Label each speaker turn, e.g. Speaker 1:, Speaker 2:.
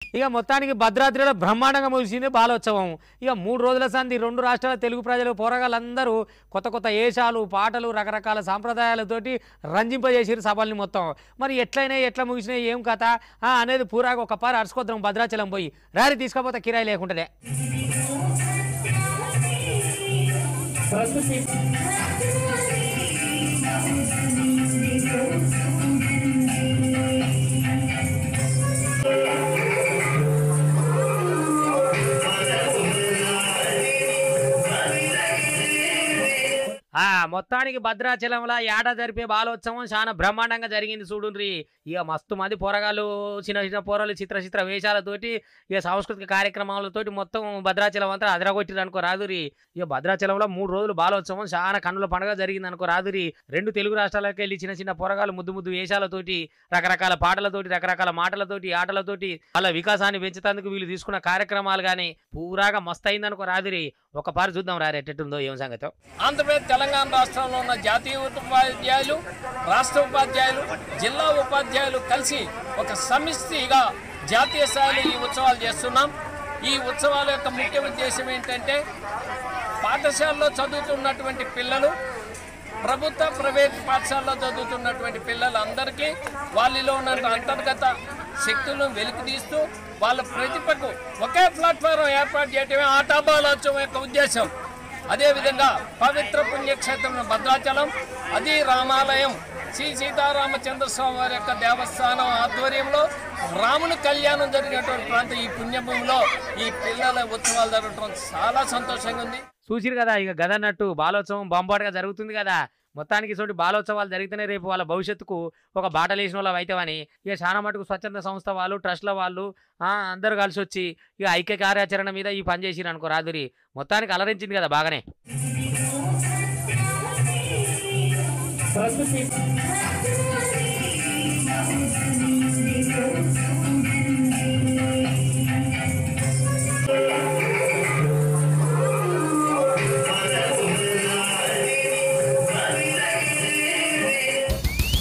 Speaker 1: ఇక మొత్తానికి భద్రాద్రిలో బ్రహ్మాండంగా ముగిసింది బాలోత్సవం ఇక మూడు రోజుల సంది రెండు రాష్ట్రాల తెలుగు ప్రజలు పోరగాళ్ళందరూ కొత్త కొత్త వేషాలు పాటలు రకరకాల సాంప్రదాయాలతోటి రంజింపజేసిరు సభల్ని మొత్తం మరి ఎట్లయినా ఎట్లా ముగిసినాయి ఏం కథ ఆ, అనేది పూరాగా ఒక పారి అరుచుకొద్దాం భద్రాచలం పోయి రారి తీసుకపోతే కిరాయి లేకుండానే ఆ మొత్తానికి భద్రాచలంలో ఏట జరిపే బాలోత్సవం చాలా బ్రహ్మాండంగా జరిగింది చూడుండ్రి ఇక మస్తు మంది పోరగాళ్ళు చిన్న చిన్న పోరలు చిత్ర చిత్ర వేషాలతోటి ఇక సాంస్కృతిక కార్యక్రమాలతోటి మొత్తం భద్రాచలం అంతా అదరగొట్టిరు అనుకో రాదురి ఇక భద్రాచలంలో మూడు రోజులు బాలోత్సవం చాలా కన్నుల పండుగ జరిగింది అనుకో రాదురి రెండు తెలుగు రాష్ట్రాలకు వెళ్ళి చిన్న చిన్న పోరగాళ్ళు ముద్దు ముద్దు వేషాలతోటి రకరకాల పాటలతోటి రకరకాల మాటలతోటి ఆటలతోటి వాళ్ళ వికాసాన్ని పెంచుతందుకు వీళ్ళు తీసుకున్న కార్యక్రమాలు కానీ పూరాగా మస్తు అయిందనుకో రాదురి ఒక పారి చూద్దాం రా ఎట్టెట్టుందో ఏం సంగతో
Speaker 2: ఆంధ్రప్రదేశ్ తెలంగాణ రాష్ట్రంలో ఉన్న జాతీయ ఉపాధ్యాయులు రాష్ట్ర ఉపాధ్యాయులు జిల్లా ఉపాధ్యాయులు కలిసి ఒక సమిష్టిగా జాతీయ స్థాయిలో ఈ ఉత్సవాలు చేస్తున్నాం ఈ ఉత్సవాల యొక్క ముఖ్య ఉద్దేశం ఏంటంటే పాఠశాలలో చదువుతున్నటువంటి పిల్లలు ప్రభుత్వ ప్రైవేట్ పాఠశాలలో చదువుతున్నటువంటి పిల్లలందరికీ వాళ్ళలో ఉన్న అంతర్గత శక్తులను వెలికితీస్తూ వాళ్ళ ప్రతిభకు ఒకే ప్లాట్ఫారం ఏర్పాటు చేయటమే ఆటాబాలోత్సవం యొక్క ఉద్దేశం అదేవిధంగా పవిత్ర పుణ్యక్షేత్రం భద్రాచలం అది రామాలయం శ్రీ సీతారామచంద్ర స్వామి వారి యొక్క దేవస్థానం ఆధ్వర్యంలో రాముని కళ్యాణం జరిగినటువంటి ప్రాంతం ఈ పుణ్యభూమిలో ఈ పిల్లల ఉత్సవాలు జరగడం చాలా సంతోషంగా ఉంది
Speaker 1: చూసిరు కదా ఇక గదన్నట్టు బాలోత్సవం బొంబాటుగా జరుగుతుంది కదా మొత్తానికి ఇటువంటి బాలోత్సవాలు జరిగితేనే రేపు వాళ్ళ భవిష్యత్తుకు ఒక బాట లేచిన వాళ్ళు అవుతామని ఇక చాలా మటుకు స్వచ్ఛంద సంస్థ వాళ్ళు ట్రస్ట్ల వాళ్ళు ఆ, అందరూ కలిసి వచ్చి ఇక ఐక్య కార్యాచరణ మీద ఈ పని చేసిరు అనుకో రాదురి మొత్తానికి అలరించింది కదా బాగానే
Speaker 3: ప్రకృతి